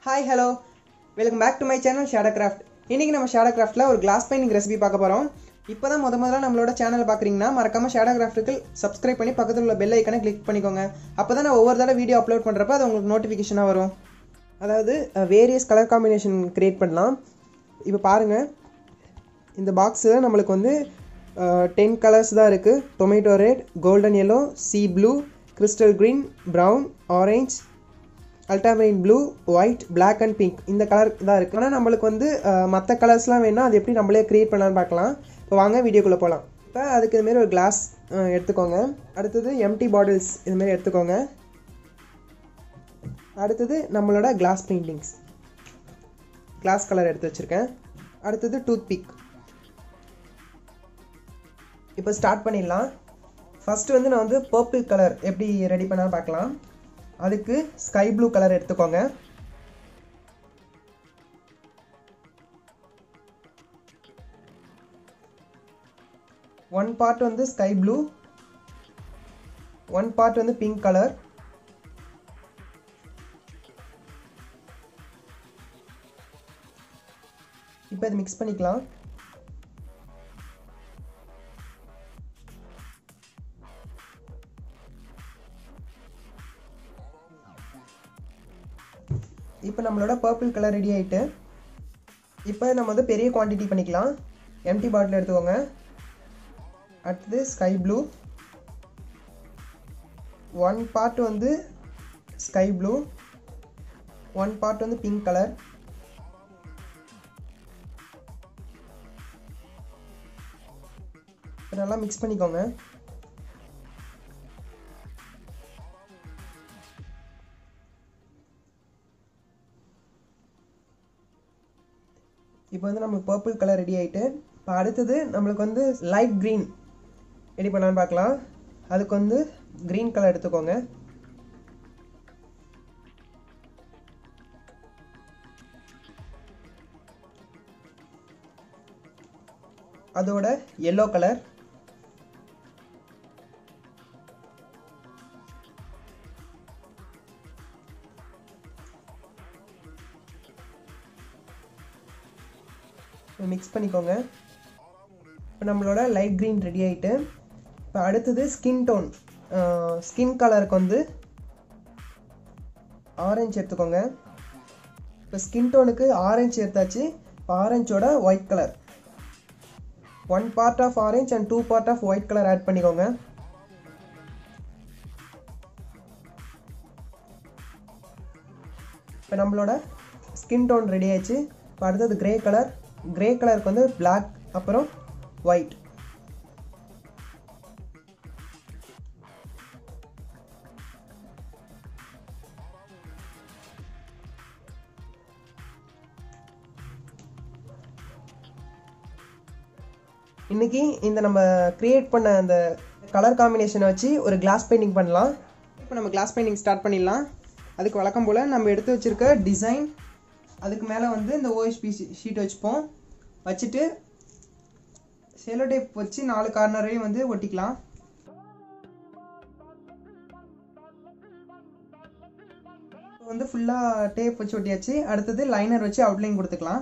Hi hello welcome back to my channel Shadow Craft இன்றைக்கி நம்ம shadow கிராஃப்ட்டில் ஒரு class painting recipe பார்க்க போகிறோம் இப்போ தான் முத முதல்ல நம்மளோட சேனலை பார்க்குறீங்கன்னா மறக்காமல் ஷேடோ கிராஃப்ட்டுக்கு சப்ஸ்கிரைப் பண்ணி பக்கத்தில் உள்ள பெல் ஐக்கனை கிளிக் பண்ணிக்கோங்க அப்போ தான் நான் ஒவ்வொரு தடவை வீடியோ அப்லோட் பண்ணுறப்ப அது உங்களுக்கு நோட்டிஃபிகேஷனாக வரும் அதாவது வேரியஸ் கலர் காம்பினேஷன் க்ரியேட் பண்ணலாம் இப்போ பாருங்கள் இந்த பாக்ஸில் நம்மளுக்கு வந்து டென் கலர்ஸ் தான் இருக்குது tomato red golden yellow sea blue crystal green brown orange ultramarine blue white Black and pink இந்த கலர் தான் இருக்குது ஆனால் நம்மளுக்கு வந்து மற்ற கலர்ஸ்லாம் வேணால் அது எப்படி நம்மளே க்ரியேட் பண்ணலான்னு பார்க்கலாம் இப்போ வாங்க வீடியோக்குள்ளே போகலாம் இப்போ அதுக்கு இதுமாரி ஒரு கிளாஸ் எடுத்துக்கோங்க அடுத்தது எம்டி பாட்டில்ஸ் இதுமாரி எடுத்துக்கோங்க அடுத்தது நம்மளோட கிளாஸ் பெயிண்டிங்ஸ் கிளாஸ் கலர் எடுத்து வச்சுருக்கேன் அடுத்தது டூத் பிக் இப்போ ஸ்டார்ட் பண்ணிடலாம் ஃபஸ்ட்டு வந்து நான் வந்து பர்பிள் கலர் எப்படி ரெடி பண்ணாலும் பார்க்கலாம் அதுக்கு ஸ்கை ப்ளூ கலர் எடுத்துக்கோங்க ஒன் பார்ட் வந்து ஸ்கை ப்ளூ ஒன் பார்ட் வந்து பிங்க் கலர் இப்போ இது மிக்ஸ் பண்ணிக்கலாம் இப்போ நம்மளோட பர்பிள் கலர் ரெடி ஆகிட்டு இப்போ நம்ம வந்து பெரிய குவான்டிட்டி பண்ணிக்கலாம் எம்டி பாட்டில் எடுத்துக்கோங்க அடுத்தது ஸ்கை ப்ளூ ஒன் பார்ட் வந்து ஸ்கை ப்ளூ ஒன் பார்ட் வந்து பிங்க் கலர் நல்லா மிக்ஸ் பண்ணிக்கோங்க இப்போ வந்து நம்மளுக்கு பர்பிள் கலர் ரெடி ஆகிட்டு இப்போ அடுத்தது நம்மளுக்கு வந்து லைட் க்ரீன் ரெடி பண்ணலான்னு பார்க்கலாம் அதுக்கு வந்து க்ரீன் கலர் எடுத்துக்கோங்க அதோட எல்லோ கலர் மிக்ஸ் பண்ணிக்கோங்க இப்போ நம்மளோட லைட் க்ரீன் ரெடி ஆகிட்டு இப்போ அடுத்தது ஸ்கின் டோன் ஸ்கின் கலருக்கு வந்து ஆரஞ்சு எடுத்துக்கோங்க இப்போ ஸ்கின் டோனுக்கு ஆரஞ்சு எடுத்தாச்சு இப்போ ஆரஞ்சோட white colour one part of orange and two part of white colour add பண்ணிக்கோங்க இப்போ நம்மளோட ஸ்கின் டோன் ரெடி ஆயிடுச்சு இப்போ அடுத்தது கிரே கலர் கிரே கலருக்கு வந்து பிளாக் அப்புறம் ஒயிட் இன்னைக்கு இந்த நம்ம கிரியேட் பண்ண அந்த கலர் காம்பினேஷனை வச்சு ஒரு கிளாஸ் பெயிண்டிங் பண்ணலாம் இப்போ நம்ம கிளாஸ் பெயிண்டிங் ஸ்டார்ட் பண்ணிடலாம் அதுக்கு வழக்கம் போல் நம்ம எடுத்து வச்சுருக்க டிசைன் அதுக்கு மேலே வந்து இந்த ஓஎஸ்பி ஷீட் வச்சுப்போம் வச்சுட்டு செலோ டேப் வச்சு நாலு கார்னரையும் வந்து ஒட்டிக்கலாம் வந்து ஃபுல்லாக டேப் வச்சு ஒட்டியாச்சு அடுத்தது லைனர் வச்சு அவுட்லைன் கொடுத்துக்கலாம்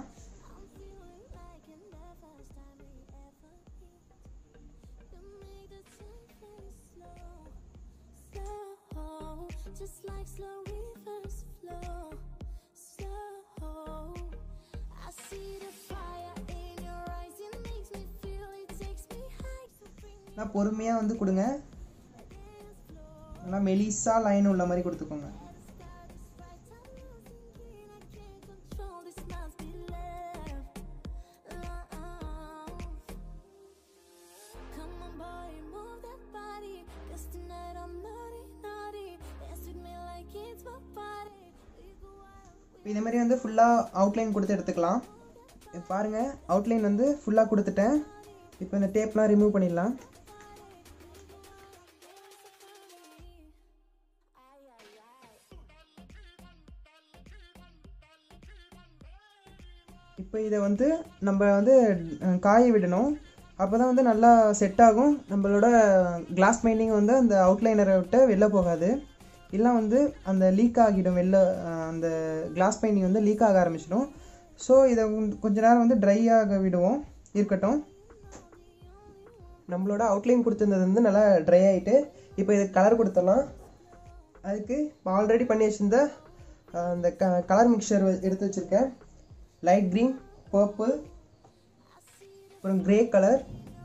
Just like slow rivers flow, slow. I see the fire in your eyes, it makes me feel, it takes me high. So bring me நல்லா பொறுமையாக வந்து கொடுங்க நல்லா மெலிசா லைன் உள்ள மாதிரி கொடுத்துக்கோங்க I can't control, this must be love, love. Come on, boy, move that body, 'cause tonight I'm naughty, naughty. Dance with me like it's my party. We go out. இப்போ இதே மாதிரி வந்து ஃபுல்லாக அவுட்லைன் கொடுத்து எடுத்துக்கலாம் இப்போ பாருங்கள் அவுட்லைன் வந்து ஃபுல்லாக கொடுத்துட்டேன் இப்போ இந்த டேப்லாம் ரிமூவ் பண்ணிடலாம் இப்போ இதை வந்து நம்ம வந்து அஹ், காய விடணும் அப்போ தான் வந்து நல்லா செட் ஆகும் நம்மளோட கிளாஸ் பெயிண்டிங் வந்து அந்த அவுட்லைனரை விட்டு வெளில போகாது இல்லை வந்து அந்த லீக் ஆகிடும் வெளில அஹ், அந்த கிளாஸ் பெயிண்டிங் வந்து லீக் ஆக ஆரம்பிச்சிடும் ஸோ இதை வந்து கொஞ்ச நேரம் வந்து ட்ரை ஆக விடுவோம் இருக்கட்டும் நம்மளோட அவுட்லைன் கொடுத்துருந்தது வந்து நல்லா ட்ரை ஆகிட்டு இப்போ இதுக்கு கலர் கொடுத்துடலாம் அதுக்கு ஆல்ரெடி பண்ணி வச்சிருந்த அஹ், அந்த க கலர் மிக்சர் எடுத்து வச்சுருக்கேன் லைட் க்ரீன் பர்பிள் அப்புறம் கிரே கலர்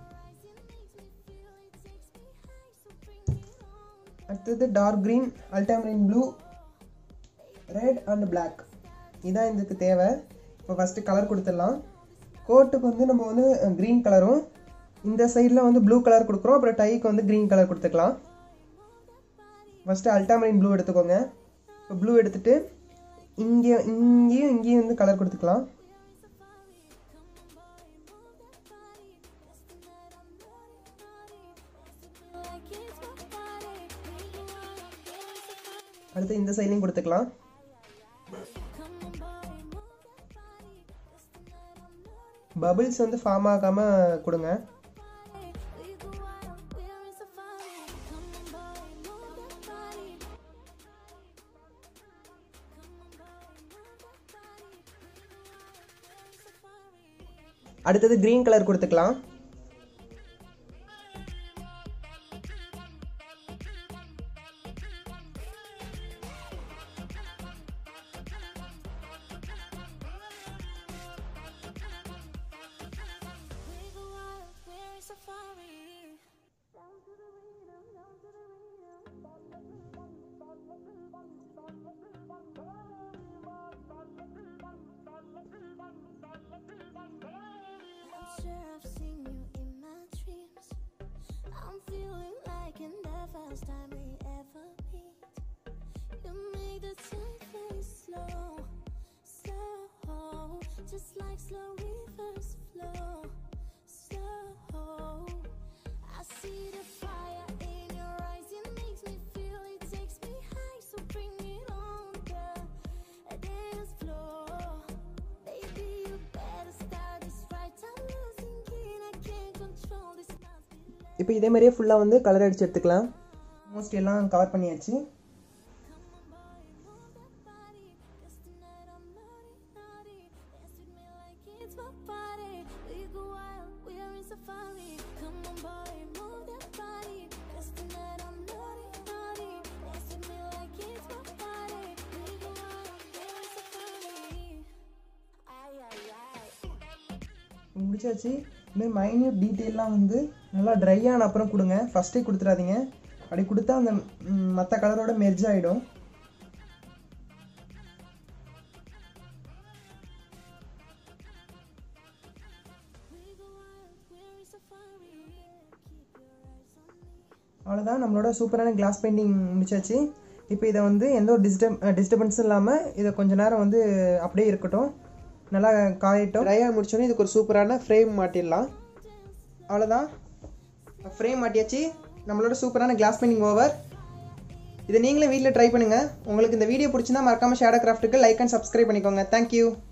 அடுத்தது dark green ultramarine blue red and black இதான் இதுக்கு தேவை இப்போ ஃபஸ்ட்டு கலர் கொடுத்துடலாம் கோட்டுக்கு வந்து நம்ம வந்து க்ரீன் கலரும் இந்த சைடில் வந்து ப்ளூ கலர் கொடுக்குறோம் அப்புறம் டைக்கு வந்து க்ரீன் கலர் கொடுத்துக்கலாம் ஃபஸ்ட்டு அல்டாமரின் ப்ளூ எடுத்துக்கோங்க இப்போ ப்ளூ எடுத்துட்டு இங்கே இங்கேயும் இங்கேயும் வந்து கலர் கொடுத்துக்கலாம் Like it's my body. We go out, where is the fire? அடுத்து இந்த சைட்லையும் கொடுத்துக்கலாம் Come on, boy, move that body. It's the night I'm naughty. Bubbles வந்து ஃபார்ம் ஆகாமல் கொடுங்க We go out, where is the fire? Come on, boy, move that body. Come on, boy, move that body. We go out, where is the fire? அடுத்தது green colour கொடுத்துக்கலாம் We go out, where is the fire? Down to the rhythm, down to the rhythm. I'm sure I've seen you in my dreams. I'm feeling like in the first time we ever meet. You make the time fly slow, slow, just like slow rivers flow. Slow. I see the fire in your eyes, it makes me feel, it takes me high. So bring it on, girl. Dance floor. Baby, you better start this right. I'm losing it, I can't control this. Must be love. இப்போ இதே மாதிரியே ஃபுல்லாக வந்து colour அடிச்சு எடுத்துக்கலாம் most எல்லாம் cover பண்ணியாச்சு Come on, boy, move that body. Cause tonight I'm naughty, naughty. Dance with me like it's my party. We go out, where is the party? Ay, ay, ay. முடிச்சாச்சு இதுமாதிரி minute டீட்டெயிலாம் வந்து நல்லா try ஆன அப்புறம் கொடுங்க ஃபஸ்ட்டே கொடுத்துடாதீங்க அப்படி கொடுத்தா அந்த மற்ற கலரோட மெர்ஜ் ஆகிடும் We go out, where is the fire? Keep your eyes on me. அவ்வளோதான் நம்மளோட சூப்பரான கிளாஸ் பெயிண்டிங் முடிச்சாச்சு இப்போ இதை வந்து எந்த ஒரு டிஸ்டர்ப் டிஸ்டர்பன்ஸும் இல்லாமல் இதை கொஞ்ச நேரம் வந்து அப்படியே இருக்கட்டும் நல்லா காயட்டும் ட்ரையாக முடிச்சோன்னே இதுக்கு ஒரு சூப்பரான ஃப்ரேம் மாட்டிடலாம் அவ்வளோதான் ஃப்ரேம் மாட்டியாச்சு நம்மளோட சூப்பரான கிளாஸ் பெயிண்டிங் ஓவர் இதை நீங்களே வீட்டில் ட்ரை பண்ணுங்கள் உங்களுக்கு இந்த வீடியோ பிடிச்சிருந்தா மறக்காமல் ஷேடோ கிராஃப்ட்டுக்கு லைக் அண்ட் சப்ஸ்கிரைப் பண்ணிக்கோங்க தேங்க்யூ